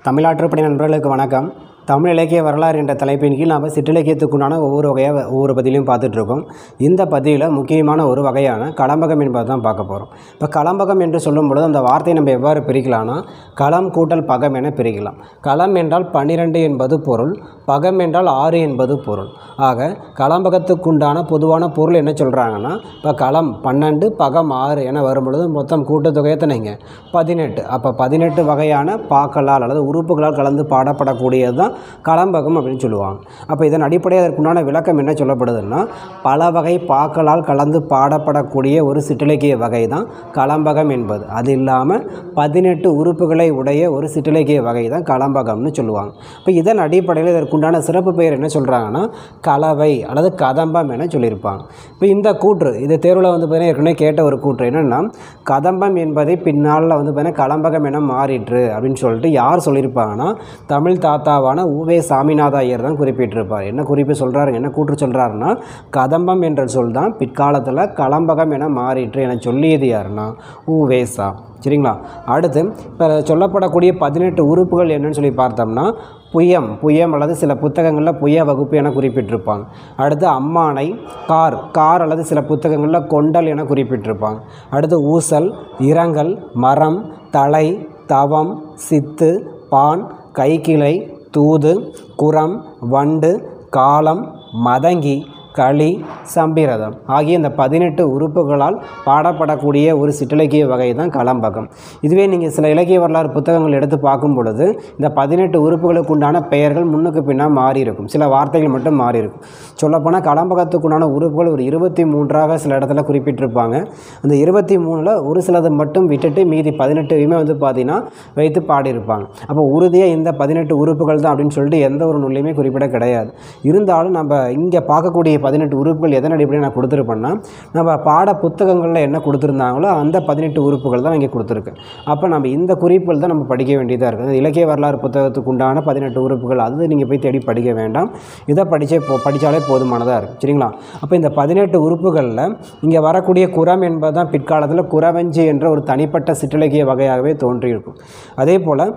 தமிழாற்றுப்படை நண்பர்களுக்கு வணக்கம் தமிழ் இலக்கிய வரலாறு என்ற தலைப்பின் கீழ் நாம் சிற்றிலக்கியத்துக்குண்டான ஒவ்வொரு வகையாக ஒவ்வொரு பதிலையும் பார்த்துட்ருக்கோம் இந்த பதிவில் முக்கியமான ஒரு வகையான களம்பகம் என்பதை தான் பார்க்க போகிறோம் இப்போ களம்பகம் என்று சொல்லும் பொழுது அந்த வார்த்தையை நம்ம எவ்வாறு பிரிக்கலாம்னா களம் கூட்டல் பகம் என பிரிக்கலாம் களம் என்றால் பன்னிரெண்டு என்பது பொருள் பகம் என்றால் ஆறு என்பது பொருள் ஆக களம்பகத்துக்குண்டான பொதுவான பொருள் என்ன சொல்கிறாங்கன்னா இப்போ களம் பன்னெண்டு பகம் ஆறு என வரும் பொழுது மொத்தம் கூட்டுத்தொகை எத்தனைங்க பதினெட்டு அப்போ பதினெட்டு வகையான பாக்களால் அல்லது உறுப்புகளால் கலந்து பாடப்படக்கூடியது தான் களம்பகம் அப்படின்னு சொல்லுவாங்க அப்போ இதன் அடிப்படையில் அதற்குண்டான விளக்கம் என்ன சொல்லப்படுதுன்னா பல வகை பாக்களால் கலந்து பாடப்படக்கூடிய ஒரு சிற்றிலக்கிய வகை தான் களம்பகம் என்பது அது இல்லாமல் பதினெட்டு உறுப்புகளை உடைய ஒரு சிற்றிலக்கிய வகை தான் களம்பகம்னு சொல்லுவாங்க இப்போ இதன் அடிப்படையில் இதற்குண்டான சிறப்பு பெயர் என்ன சொல்கிறாங்கன்னா கலவை அல்லது கதம்பம் என சொல்லியிருப்பாங்க இப்போ இந்த கூற்று இது தேர்வில் வந்து பார்த்தீங்கன்னா ஏற்கனவே கேட்ட ஒரு கூற்று என்னென்னா கதம்பம் என்பதை பின்னால் வந்து பார்த்தீங்கன்னா களம்பகம் என மாறிற்று அப்படின்னு சொல்லிட்டு யார் சொல்லியிருப்பாங்கன்னா தமிழ் தாத்தாவான உவே சாமிநாத ஐயர் தான் குறிப்பிட்டிருப்பார் என்ன குறிப்பு சொல்கிறாரு என்ன கூற்று சொல்கிறாருன்னா கதம்பம் என்ற சொல் தான் பிற்காலத்தில் களம்பகம் என மாறிற்று என சொல்லியது யாருன்னா உவேசா சரிங்களா அடுத்து இப்போ சொல்லப்படக்கூடிய பதினெட்டு உறுப்புகள் என்னன்னு சொல்லி பார்த்தோம்னா புயம் புயம் அல்லது சில புத்தகங்களில் புய வகுப்பு என குறிப்பிட்டிருப்பாங்க அடுத்து அம்மானை கார் கார் அல்லது சில புத்தகங்களில் கொண்டல் என குறிப்பிட்டிருப்பாங்க அடுத்து ஊசல் இரங்கல் மரம் தலை தவம் சித்து பான் கைக்கிளை தூது குரம் வண்டு காலம் மதங்கி களி சம்பிரதம் ஆகிய இந்த பதினெட்டு உறுப்புகளால் பாடப்படக்கூடிய ஒரு சிற்றிலக்கிய வகை தான் களம்பகம் இதுவே நீங்கள் சில இலக்கிய வரலாறு புத்தகங்கள் எடுத்து பார்க்கும் பொழுது இந்த பதினெட்டு உறுப்புகளுக்கு உண்டான பெயர்கள் முன்னுக்கு பின்னா மாறி இருக்கும் சில வார்த்தைகள் மட்டும் மாறி இருக்கும் சொல்லப்போனால் களம்பகத்துக்கு உண்டான உறுப்புகள் ஒரு இருபத்தி மூன்றாக சில இடத்துல குறிப்பிட்டிருப்பாங்க அந்த இருபத்தி மூணில் ஒரு சிலது மட்டும் விட்டுட்டு மீதி பதினெட்டுமே வந்து பார்த்தீங்கன்னா வைத்து பாடியிருப்பாங்க அப்போ உறுதியாக இந்த பதினெட்டு உறுப்புகள் தான் அப்படின்னு சொல்லிட்டு எந்த ஒரு நூல்லையுமே குறிப்பிட கிடையாது இருந்தாலும் நம்ம இங்கே பார்க்கக்கூடிய பதினெட்டு உறுப்புகள் எதன் அடிப்படையில் நான் கொடுத்துருப்பேன்னா நம்ம பாட புத்தகங்களில் என்ன கொடுத்துருந்தாங்களோ அந்த பதினெட்டு உறுப்புகள் தான் இங்கே கொடுத்துருக்கேன் அப்போ நம்ம இந்த குறிப்புகள் தான் நம்ம படிக்க வேண்டியதாக இருக்குது அந்த இலக்கிய வரலாறு புத்தகத்துக்கு உண்டான பதினெட்டு உறுப்புகள் அது நீங்கள் போய் தேடி படிக்க வேண்டாம் இதை படித்தே போ படித்தாலே போதுமானதாக இருக்கும் சரிங்களா அப்போ இந்த பதினெட்டு உறுப்புகளில் இங்கே வரக்கூடிய குரம் என்பது தான் பிற்காலத்தில் குறவஞ்சி என்ற ஒரு தனிப்பட்ட சிற்றிலக்கிய வகையாகவே தோன்றியிருக்கும் அதே போல்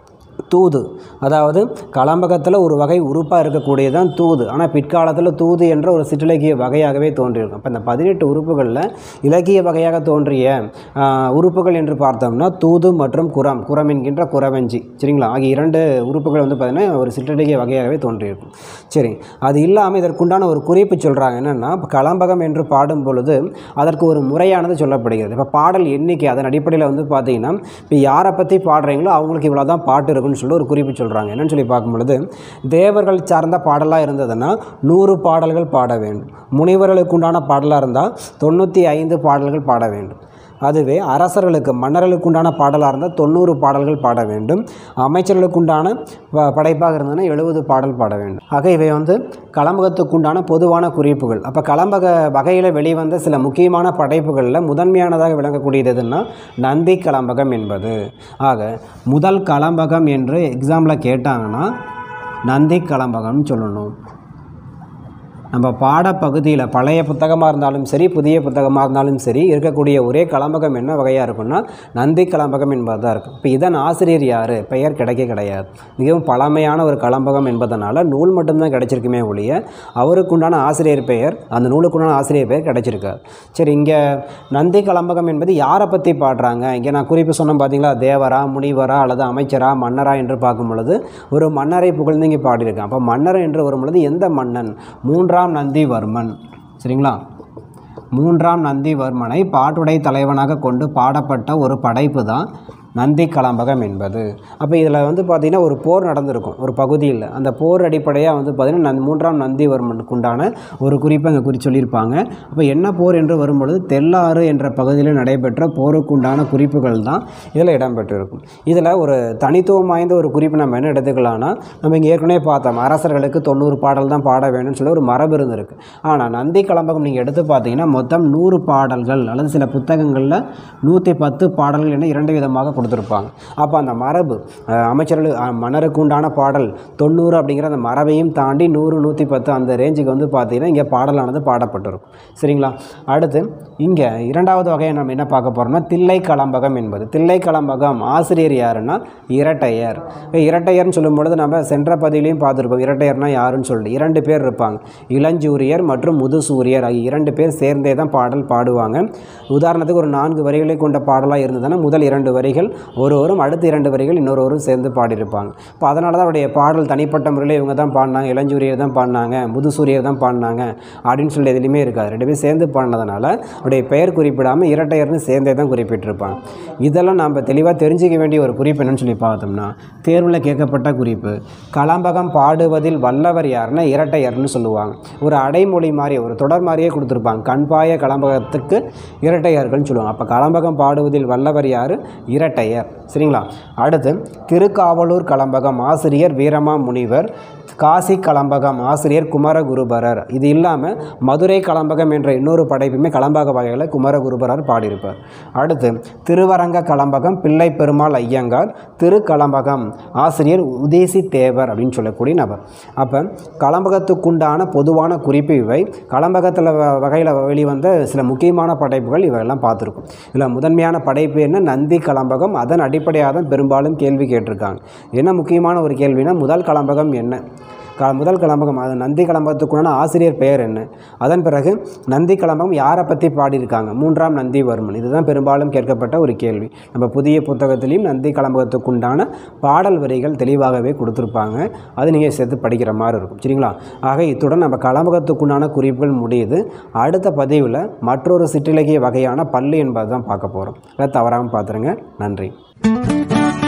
தூது அதாவது களம்பகத்தில் ஒரு வகை உறுப்பாக இருக்கக்கூடியது தான் தூது ஆனால் பிற்காலத்தில் தூது என்ற ஒரு சிற்றிலக்கிய வகையாகவே தோன்றியிருக்கும் அப்போ இந்த பதினெட்டு உறுப்புகளில் இலக்கிய வகையாக தோன்றிய ஆஹ், உறுப்புகள் என்று பார்த்தோம்னா தூது மற்றும் குரம் குரம் என்கின்ற குறவஞ்சி சரிங்களா ஆகிய இரண்டு உறுப்புகள் வந்து பார்த்திங்கன்னா ஒரு சிற்றிலக்கிய வகையாகவே தோன்றியிருக்கும் சரி அது இல்லாமல் இதற்குண்டான ஒரு குறிப்பு சொல்கிறாங்க என்னென்னா களம்பகம் என்று பாடும் பொழுது அதற்கு ஒரு முறையானது சொல்லப்படுகிறது இப்போ பாடல் எண்ணிக்கை அதன் அடிப்படையில் வந்து பார்த்தீங்கன்னா இப்போ யாரை பற்றி பாடுறீங்களோ அவங்களுக்கு இவ்வளோ தான் பாட்டு இருக்குன்னு சொல்லி ஒரு குறிப்பு சொல்கிறாங்க என்னன்னு சொல்லி பார்க்கும் பொழுது தேவர்கள் சார்ந்த பாடலாக இருந்ததுன்னா நூறு பாடல்கள் பாட வேண்டும் முனிவர்களுக்கு உண்டான பாடலாக இருந்தால் தொண்ணூற்றி ஐந்து பாடல்கள் பாட வேண்டும் அதுவே அரசர்களுக்கு மன்னர்களுக்கு உண்டான பாடலாக இருந்தால் தொண்ணூறு பாடல்கள் பாட வேண்டும் அமைச்சர்களுக்கு உண்டான ப- படைப்பாக இருந்ததுன்னா எழுபது பாடல் பாட வேண்டும் ஆக இவை வந்து களம்பகத்துக்கு உண்டான பொதுவான குறிப்புகள் அப்போ களம்பக வகையில் வெளிவந்த சில முக்கியமான படைப்புகளில் முதன்மையானதாக விளங்கக்கூடியது எதுன்னா நந்தி களம்பகம் என்பது ஆக முதல் களம்பகம் என்று எக்ஸாமில் கேட்டாங்கன்னா நந்தி களம்பகம்னு சொல்லணும் நம்ம பாடப்பகுதியில் பழைய புத்தகமாக இருந்தாலும் சரி புதிய புத்தகமாக இருந்தாலும் சரி இருக்கக்கூடிய ஒரே களம்பகம் என்ன வகையாக இருக்கும்னா நந்தி களம்பகம் என்பது தான் இருக்கும் இப்போ இதன் ஆசிரியர் யார் பெயர் கிடைக்க கிடையாது மிகவும் பழமையான ஒரு களம்பகம் என்பதனால நூல் மட்டும்தான் கிடைச்சிருக்குமே ஒழிய அவருக்குண்டான ஆசிரியர் பெயர் அந்த நூலுக்குண்டான ஆசிரியர் பெயர் கிடைச்சிருக்காது சரி இங்கே நந்தி களம்பகம் என்பது யாரை பற்றி பாடுறாங்க இங்கே நான் குறிப்பு சொன்னேன் பார்த்தீங்களா தேவரா முனிவரா அல்லது அமைச்சரா மன்னரா என்று பார்க்கும் பொழுது ஒரு மன்னரை புகழ்ந்து இங்கே பாடியிருக்கான் அப்போ மன்னர் என்று வரும் பொழுது எந்த மன்னன் மூன்றாம் நந்திவர்மன் சரிங்களா மூன்றாம் நந்திவர்மனை பாட்டுடை தலைவனாக கொண்டு பாடப்பட்ட ஒரு படைப்பு தான் நந்தி களம்பகம் என்பது அப்போ இதில் வந்து பார்த்திங்கன்னா ஒரு போர் நடந்திருக்கும் ஒரு பகுதியில் அந்த போர் அடிப்படையாக வந்து பார்த்திங்கன்னா நந்த் மூன்றாம் நந்திவர்மனுக்கு உண்டான ஒரு குறிப்பை அங்கே குறி சொல்லியிருப்பாங்க அப்போ என்ன போர் என்று வரும்பொழுது தெல்லாறு என்ற பகுதியில் நடைபெற்ற போருக்கு உண்டான குறிப்புகள் தான் இதில் இடம்பெற்றிருக்கும் இதில் ஒரு தனித்துவம் வாய்ந்த ஒரு குறிப்பு நம்ம என்ன எடுத்துக்கலாம்னா நம்ம இங்கே ஏற்கனவே பார்த்தோம் அரசர்களுக்கு தொண்ணூறு பாடல் தான் பாட வேணும்னு சொல்லி ஒரு மரபு இருந்திருக்கு ஆனால் நந்தி களம்பகம் நீங்கள் எடுத்து பார்த்தீங்கன்னா மொத்தம் நூறு பாடல்கள் அல்லது சில புத்தகங்களில் நூற்றி பத்து பாடல்கள் என இரண்டு விதமாக கொடுத்து கொடுத்துருப்பாங்க அப்போ அந்த மரபு அஹ், அமைச்சர்கள் அஹ், மன்னருக்கு உண்டான பாடல் தொண்ணூறு அப்படிங்கிற அந்த மரபையும் தாண்டி நூறு நூற்றி பத்து அந்த ரேஞ்சுக்கு வந்து பார்த்தீங்கன்னா இங்கே பாடலானது பாடப்பட்டிருக்கும் சரிங்களா அடுத்து இங்கே இரண்டாவது வகையை நம்ம என்ன பார்க்க போகிறோம்னா தில்லை கலம்பகம் என்பது தில்லை கலம்பகம் ஆசிரியர் யாருன்னா இரட்டையர் இப்ப இரட்டையர்னு சொல்லும் பொழுது நம்ம சென்ற பதிவிலையும் பார்த்துருப்போம் இரட்டையர்னா யாருன்னு சொல்லிட்டு இரண்டு பேர் இருப்பாங்க இளஞ்சூரியர் மற்றும் முதுசூரியர் ஆகிய இரண்டு பேர் சேர்ந்தே தான் பாடல் பாடுவாங்க உதாரணத்துக்கு ஒரு நான்கு வரிகளை கொண்ட பாடலாக இருந்ததுன்னா முதல் இரண்டு வரிகள் ஒருவரும் அடுத்த இரண்டு வரிகள் இன்னொருவரும் சேர்ந்து பாடியிருப்பாங்க இப்போ அதனால தான் அவருடைய பாடல் தனிப்பட்ட முறையில் இவங்க தான் பாடினாங்க இளஞ்சூரியர் தான் பாடினாங்க முதுசூரியர் தான் பாடினாங்க அப்படின்னு சொல்லி எதுலையுமே இருக்காது ரெண்டு பேரும் சேர்ந்து பாடினதுனால அவருடைய பெயர் குறிப்பிடாமல் இரட்டையர்னு சேர்ந்தே தான் குறிப்பிட்டிருப்பாங்க இதெல்லாம் நம்ம தெளிவாக தெரிஞ்சிக்க வேண்டிய ஒரு குறிப்பு என்னன்னு சொல்லி பார்த்தோம்னா தேர்வில் கேட்கப்பட்ட குறிப்பு கலம்பகம் பாடுவதில் வல்லவர் யாருன்னா இரட்டையர்னு சொல்லுவாங்க ஒரு அடைமொழி மாதிரி ஒரு தொடர் மாதிரியே கொடுத்துருப்பாங்க கண்பாய கலம்பகத்துக்கு இரட்டையர்கள்னு சொல்லுவாங்க அப்போ கலம்பகம் பாடுவதில் வல்லவர் யார் இரட்டையர் சரிங்களா அடுத்து திருக்காவலூர் கலம்பகம் ஆசிரியர் வீரமா முனிவர் காசி கலம்பகம் ஆசிரியர் குமரகுருபரர் இது இல்லாமல் மதுரை கலம்பகம் என்ற இன்னொரு படைப்புமே கலம்பக வகையில் குமரகுருபரர் பாடியிருப்பார் அடுத்து திருவரங்க கலம்பகம் பிள்ளை பெருமாள் ஐயங்கார் திருக்கலம்பகம் ஆசிரியர் உதேசி தேவர் அப்படின்னு சொல்லக்கூடிய நபர் அப்போ கலம்பகத்துக்குண்டான பொதுவான குறிப்பு இவை கலம்பகத்தில் வகையில் வெளிவந்த சில முக்கியமான படைப்புகள் இவையெல்லாம் பார்த்துருக்கோம் இதில் முதன்மையான படைப்பு என்ன நந்தி கலம்பகம் அதன் அடிப்படையாக தான் பெரும்பாலும் கேள்வி கேட்டிருக்காங்க என்ன முக்கியமான ஒரு கேள்வினா முதல் கலம்பகம் என்ன க முதல் கலம்பகம் அது நந்தி கலம்பகத்துக்குண்டான ஆசிரியர் பெயர் என்ன அதன் பிறகு நந்தி கலம்பகம் யாரை பற்றி பாடியிருக்காங்க மூன்றாம் நந்திவர்மன் இதுதான் பெரும்பாலும் கேட்கப்பட்ட ஒரு கேள்வி நம்ம புதிய புத்தகத்திலையும் நந்தி கலம்பகத்துக்குண்டான பாடல் வரிகள் தெளிவாகவே கொடுத்துருப்பாங்க அது நீங்கள் சேர்த்து படிக்கிற மாதிரி இருக்கும் சரிங்களா ஆக இத்துடன் நம்ம கலம்பகத்துக்குண்டான குறிப்புகள் முடியுது அடுத்த பதிவில் மற்றொரு சிற்றிலக்கிய வகையான பல்லு என்பது தான் பார்க்க போகிறோம் அதை தவறாமல் பார்த்துருங்க நன்றி